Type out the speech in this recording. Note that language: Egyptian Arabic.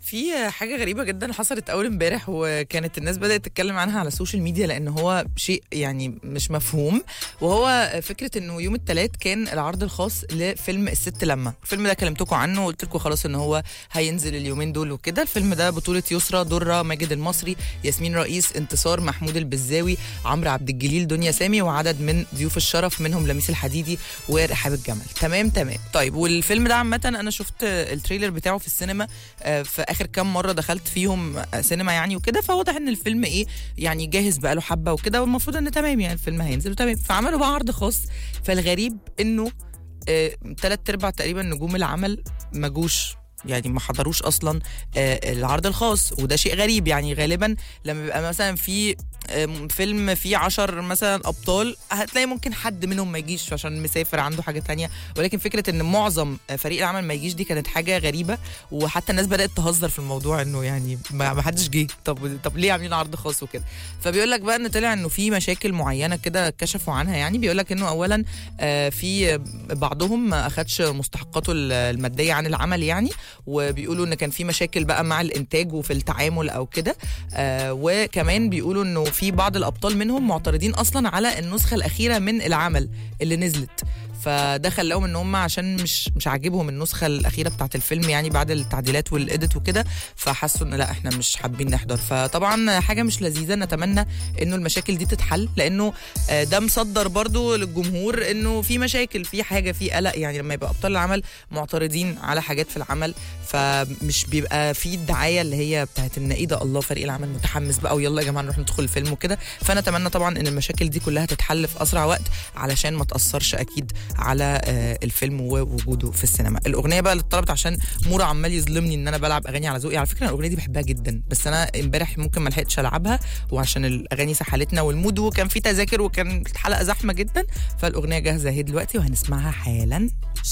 في حاجة غريبة جدا حصلت أول امبارح وكانت الناس بدأت تتكلم عنها على السوشيال ميديا لأن هو شيء يعني مش مفهوم وهو فكرة إنه يوم الثلاث كان العرض الخاص لفيلم الست لما الفيلم ده كلمتكم عنه وقلت لكم خلاص إن هو هينزل اليومين دول وكده الفيلم ده بطولة يسرى درة ماجد المصري ياسمين رئيس انتصار محمود البزاوي عمرو عبد الجليل دنيا سامي وعدد من ضيوف الشرف منهم لميس الحديدي ورحاب الجمل تمام تمام طيب والفيلم ده عامة أنا شفت التريلر بتاعه في السينما آه، في اخر كام مره دخلت فيهم سينما يعني وكده فواضح ان الفيلم ايه يعني جاهز بقاله حبه وكده والمفروض ان تمام يعني الفيلم هينزل وتمام فعملوا بقى عرض خاص فالغريب انه ثلاث ارباع تقريبا نجوم العمل ما جوش يعني ما حضروش اصلا آه، العرض الخاص وده شيء غريب يعني غالبا لما بيبقى مثلا في آه، فيلم فيه عشر مثلا ابطال هتلاقي ممكن حد منهم ما يجيش عشان مسافر عنده حاجه تانية ولكن فكره ان معظم آه، فريق العمل ما يجيش دي كانت حاجه غريبه وحتى الناس بدات تهزر في الموضوع انه يعني ما ما حدش جه طب طب ليه عاملين عرض خاص وكده فبيقول لك بقى ان طلع انه في مشاكل معينه كده كشفوا عنها يعني بيقول لك انه اولا آه، في بعضهم ما اخدش مستحقاته الماديه عن العمل يعني وبيقولوا ان كان في مشاكل بقى مع الانتاج وفي التعامل او كده آه وكمان بيقولوا انه في بعض الابطال منهم معترضين اصلا على النسخه الاخيره من العمل اللي نزلت فده خلاهم ان هم عشان مش مش عاجبهم النسخه الاخيره بتاعت الفيلم يعني بعد التعديلات والاديت وكده فحسوا ان لا احنا مش حابين نحضر فطبعا حاجه مش لذيذه نتمنى انه المشاكل دي تتحل لانه آه، ده مصدر برضو للجمهور انه في مشاكل في حاجه في قلق يعني لما يبقى ابطال العمل معترضين على حاجات في العمل فمش بيبقى في الدعايه اللي هي بتاعت ان ايه ده الله فريق العمل متحمس بقى ويلا يا جماعه نروح ندخل الفيلم وكده فنتمنى طبعا ان المشاكل دي كلها تتحل في اسرع وقت علشان ما تاثرش اكيد على آه، الفيلم ووجوده في السينما الاغنيه بقى اللي اتطلبت عشان مورا عمال يظلمني ان انا بلعب اغاني على ذوقي على فكره الاغنيه دي بحبها جدا بس انا امبارح ممكن ما لحقتش العبها وعشان الاغاني سحلتنا والمود وكان في تذاكر وكان الحلقه زحمه جدا فالاغنيه جاهزه اهي دلوقتي وهنسمعها حالا